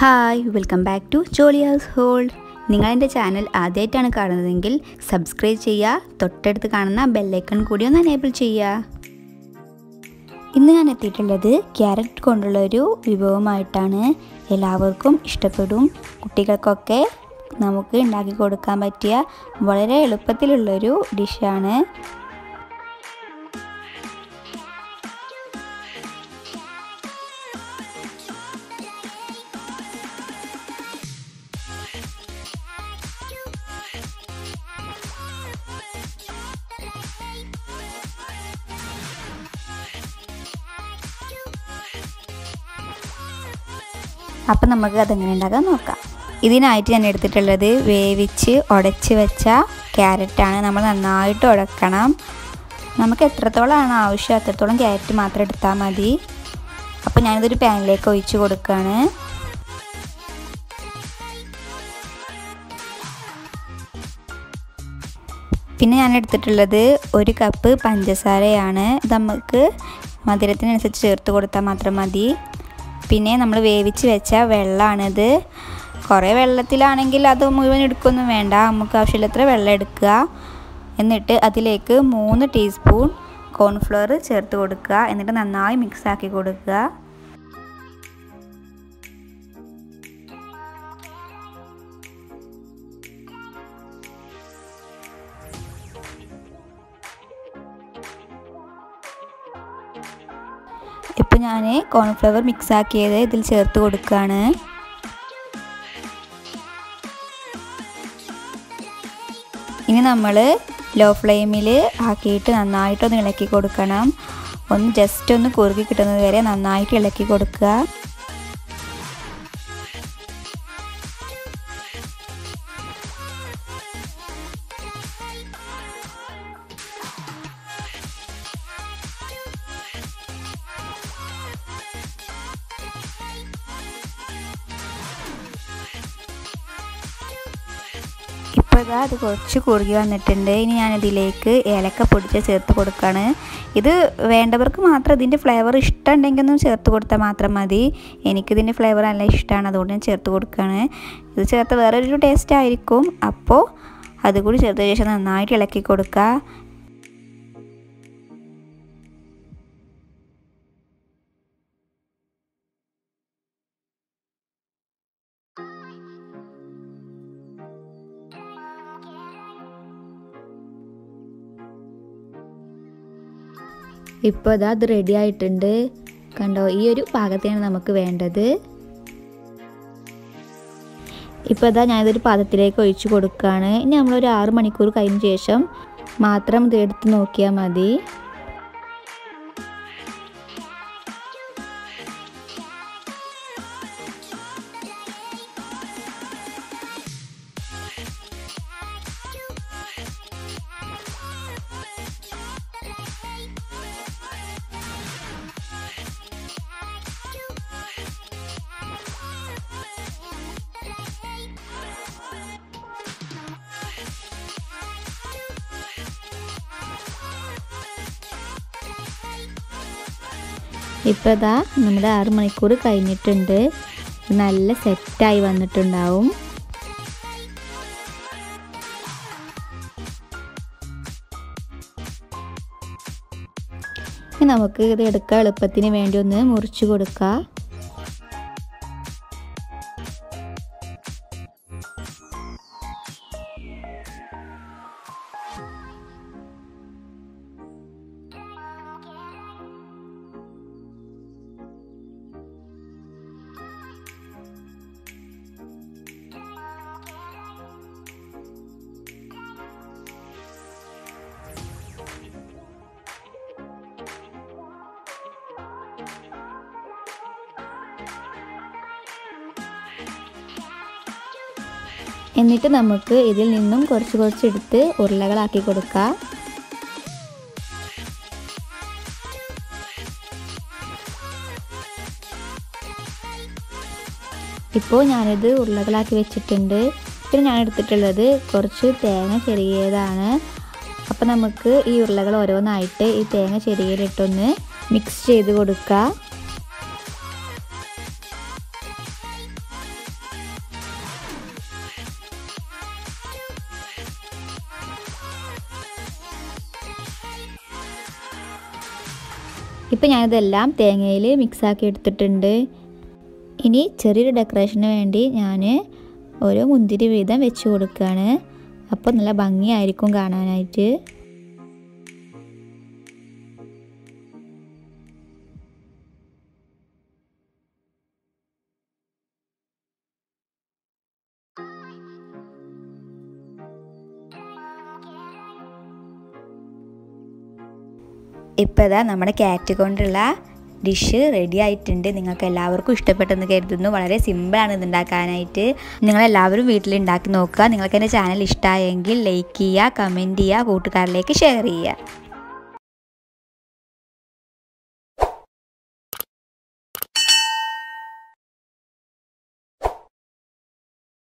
hi welcome back to jolly house hold നിങ്ങൾ എൻ്റെ channel ആദ്യമായിട്ടാണ് കാണുന്നതെങ്കിൽ സബ്സ്ക്രൈബ് ചെയ്യുക തൊട്ടടുത്ത് കാണുന്ന ബെല്ലൈക്കൺ കൂടി ഒന്ന് എനേബിൾ ചെയ്യുക ഇന്ന് ഞാൻ എത്തിയിട്ടുള്ളത് ക്യാരറ്റ് കൊണ്ടുള്ള ഒരു വിഭവമായിട്ടാണ് എല്ലാവർക്കും ഇഷ്ടപ്പെടും കുട്ടികൾക്കൊക്കെ നമുക്ക് ഉണ്ടാക്കി കൊടുക്കാൻ പറ്റിയ വളരെ എളുപ്പത്തിലുള്ളൊരു ഡിഷാണ് അപ്പം നമുക്ക് അതെങ്ങനെ ഉണ്ടാക്കാൻ നോക്കാം ഇതിനായിട്ട് ഞാൻ എടുത്തിട്ടുള്ളത് വേവിച്ച് ഉടച്ച് വെച്ച ക്യാരറ്റാണ് നമ്മൾ നന്നായിട്ട് ഉടക്കണം നമുക്ക് എത്രത്തോളമാണ് ആവശ്യം അത്രത്തോളം ക്യാരറ്റ് മാത്രം എടുത്താൽ മതി അപ്പോൾ ഞാനിതൊരു പാനിലേക്ക് ഒഴിച്ച് കൊടുക്കുകയാണ് പിന്നെ ഞാൻ എടുത്തിട്ടുള്ളത് ഒരു കപ്പ് പഞ്ചസാരയാണ് ഇത് നമുക്ക് മധുരത്തിനനുസരിച്ച് ചേർത്ത് കൊടുത്താൽ മാത്രം മതി പിന്നെ നമ്മൾ വേവിച്ച് വെച്ച വെള്ളമാണിത് കുറേ വെള്ളത്തിലാണെങ്കിൽ അത് മുഴുവൻ എടുക്കൊന്നും വേണ്ട നമുക്ക് ആവശ്യമില്ലത്ര വെള്ളം എടുക്കുക എന്നിട്ട് അതിലേക്ക് മൂന്ന് ടീസ്പൂൺ കോൺഫ്ലവർ ചേർത്ത് കൊടുക്കുക എന്നിട്ട് നന്നായി മിക്സ് ആക്കി കൊടുക്കുക ഇപ്പോൾ ഞാൻ കോൺഫ്ലവർ മിക്സ് ആക്കിയത് ഇതിൽ ചേർത്ത് കൊടുക്കുകയാണ് ഇനി നമ്മൾ ലോ ഫ്ലെയിമിൽ ആക്കിയിട്ട് നന്നായിട്ടൊന്ന് ഇളക്കി കൊടുക്കണം ഒന്ന് ജസ്റ്റ് ഒന്ന് കുറുകി കിട്ടുന്നത് വരെ നന്നായിട്ട് ഇളക്കി കൊടുക്കുക ഇപ്പോൾ ഇതാ അത് കുറച്ച് കുറുകി വന്നിട്ടുണ്ട് ഇനി ഞാനിതിലേക്ക് ഏലക്ക പൊടിച്ച് ചേർത്ത് കൊടുക്കുകയാണ് ഇത് വേണ്ടവർക്ക് മാത്രം ഇതിൻ്റെ ഫ്ലേവർ ഇഷ്ടമുണ്ടെങ്കിൽ ഒന്നും ചേർത്ത് കൊടുത്താൽ മാത്രം മതി എനിക്കിതിൻ്റെ ഫ്ലേവർ നല്ല ഇഷ്ടമാണ് അതുകൊണ്ട് ഞാൻ ചേർത്ത് കൊടുക്കുകയാണ് ഇത് ചേർത്ത് വേറൊരു ടേസ്റ്റ് ആയിരിക്കും അപ്പോൾ അതുകൂടി ചേർത്ത ശേഷം നന്നായിട്ട് ഇളക്കി കൊടുക്കുക ഇപ്പോൾ അതാ അത് റെഡി ആയിട്ടുണ്ട് കണ്ടോ ഈ ഒരു പാകത്തെയാണ് നമുക്ക് വേണ്ടത് ഇപ്പോൾ അതാ ഞാനിതൊരു പാത്രത്തിലേക്ക് ഒഴിച്ചു കൊടുക്കുകയാണ് ഇനി നമ്മളൊരു ആറ് മണിക്കൂർ കഴിഞ്ഞ ശേഷം മാത്രം ഇത് എടുത്ത് നോക്കിയാൽ മതി ഇപ്പോൾ ഇതാ നമ്മുടെ ആറ് മണിക്കൂർ കഴിഞ്ഞിട്ടുണ്ട് നല്ല സെറ്റായി വന്നിട്ടുണ്ടാവും ഇനി നമുക്ക് ഇത് എടുക്കാൻ എളുപ്പത്തിന് വേണ്ടി ഒന്ന് മുറിച്ച് കൊടുക്കാം എന്നിട്ട് നമുക്ക് ഇതിൽ നിന്നും കുറച്ച് കുറച്ച് എടുത്ത് ഉരുളകളാക്കി കൊടുക്കാം ഇപ്പോൾ ഞാനിത് ഉരുളകളാക്കി വെച്ചിട്ടുണ്ട് പിന്നെ ഞാൻ എടുത്തിട്ടുള്ളത് കുറച്ച് തേങ്ങ ചെറിയതാണ് അപ്പോൾ നമുക്ക് ഈ ഉരുളകൾ ഓരോന്നായിട്ട് ഈ തേങ്ങ ചെറിയയിലിട്ടൊന്ന് മിക്സ് ചെയ്ത് കൊടുക്കുക ഇപ്പം ഞാനിതെല്ലാം തേങ്ങയിൽ മിക്സാക്കി എടുത്തിട്ടുണ്ട് ഇനി ചെറിയൊരു ഡെക്കറേഷന് വേണ്ടി ഞാൻ ഓരോ മുന്തിരി വീതം വെച്ച് കൊടുക്കുകയാണ് അപ്പോൾ നല്ല ഭംഗിയായിരിക്കും കാണാനായിട്ട് ഇപ്പോൾ ഇതാ നമ്മുടെ കാറ്റ് കൊണ്ടുള്ള ഡിഷ് റെഡി ആയിട്ടുണ്ട് നിങ്ങൾക്ക് എല്ലാവർക്കും ഇഷ്ടപ്പെട്ടെന്ന് കരുതുന്നു വളരെ സിമ്പിളാണ് ഇത് ഉണ്ടാക്കാനായിട്ട് നിങ്ങളെല്ലാവരും വീട്ടിൽ ഉണ്ടാക്കി നോക്കുക നിങ്ങൾക്ക് എൻ്റെ ചാനൽ ഇഷ്ടമായെങ്കിൽ ലൈക്ക് ചെയ്യുക കമൻറ്റ് ചെയ്യുക കൂട്ടുകാരിലേക്ക് ഷെയർ ചെയ്യുക